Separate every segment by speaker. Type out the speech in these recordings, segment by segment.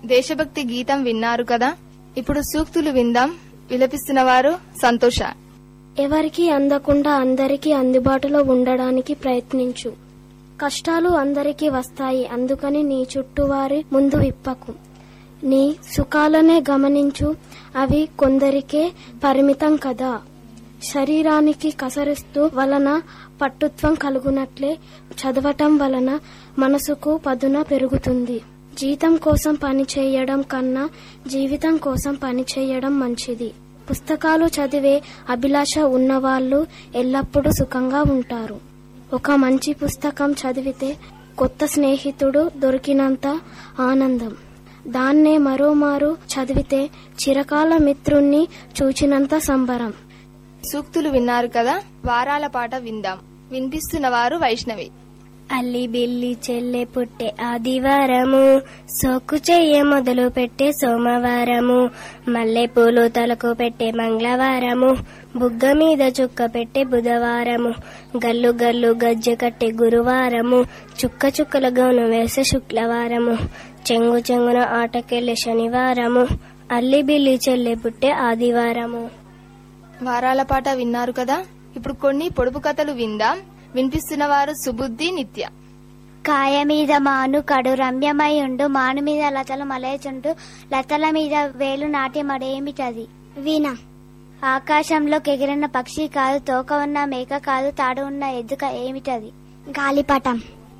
Speaker 1: దేశభక్తి గీతం విన్నారు కదా ఇప్పుడు సూక్తులు విందాం విలపిస్తున్నవారు సంతోష
Speaker 2: ఎవరికి అందకుండా అందరికీ అందుబాటులో ఉండడానికి ప్రయత్నించు కష్టాలు అందరికీ వస్తాయి అందుకని నీ చుట్టూవారి ముందు విప్పకు నీ సుఖాలనే గమనించు అవి కొందరికే పరిమితం కదా శరీరానికి కసరిస్తూ వలన పట్టుత్వం కలుగునట్లే చదవటం వలన మనసుకు పదున పెరుగుతుంది జీతం కోసం పని చేయడం కన్నా జీవితం కోసం పని చేయడం మంచిది పుస్తకాలు చదివే అభిలాష ఉన్నవాళ్ళు ఎల్లప్పుడూ సుఖంగా ఉంటారు ఒక మంచి పుస్తకం చదివితే కొత్త స్నేహితుడు దొరికినంత ఆనందం దాన్నే మరోమారు చదివితే చిరకాల మిత్రుణ్ణి చూచినంత సంబరం
Speaker 1: సూక్తులు విన్నారు కదా వారాల పాట విందాం వినిపిస్తున్నవారు వైష్ణవి
Speaker 3: అల్లి బిల్లి చెల్లె పుట్టే ఆదివారము సోకు చెయ్య మొదలు పెట్టే సోమవారము మల్లె పూలు తలకు పెట్టే మంగళవారము బుగ్గ మీద చుక్క పెట్టే బుధవారము గల్లు గల్లు గజ్జె కట్టే గురువారము చుక్క చుక్కల గౌను వేసే శుక్రవారము చెంగు చెంగున ఆటకెళ్ళే శనివారము అల్లి బిల్లి చెల్లె పుట్టే ఆదివారము
Speaker 1: వారాల పాట విన్నారు కదా ఇప్పుడు కొన్ని పొడుపు కథలు విందాం వినిపిస్తున్నవారు సుబుద్ధి నిత్య
Speaker 4: కాయ మీద మాను కడు రమ్యమై ఉండు మాను మీద లతలు మలయచుండు లతల మీద వేలు నాటి మడేమిటది వీణ ఆకాశంలో ఎగిరిన పక్షి కాదు తోక ఉన్న మేక కాదు తాడు ఉన్న ఎద్దుక ఏమిటది గాలిపటం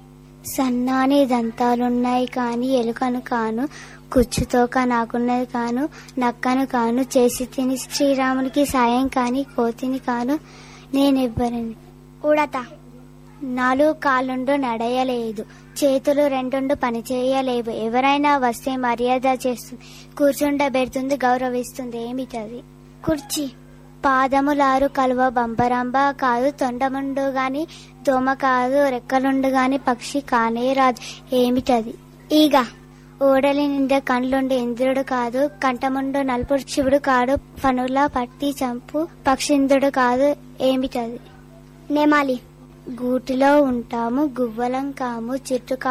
Speaker 4: సన్నాని దంతాలున్నాయి కాని ఎలుకను కాను కుచ్చుతోక నాకున్నది కాను నక్కను కాను చేసి తిని శ్రీరామునికి సాయం కాని కోతిని కాను నేనెవ్వరని ఉడత నాలుగు కాళ్ళుండు నడయలేదు చేతులు రెండుండు పని చేయలేవు ఎవరైనా వస్తే మర్యాద చేస్తుంది కూర్చుండబెడుతుంది గౌరవిస్తుంది ఏమిటది కుర్చీ పాదములారు కలువ బంబరంబ కాదు తొండముండు గాని దోమ కాదు రెక్కలుండు గాని పక్షి కానే రాదు ఏమిటది ఈగ ఓడలి నిండా కండ్లుండు ఇంద్రుడు కాదు కంఠముండు నలుపు శివుడు కాడు పనుల పట్టి చంపు పక్షింద్రుడు కాదు ఏమిటది నెమాలి గూటిలో ఉంటాము గువ్వలం కాము చెట్టు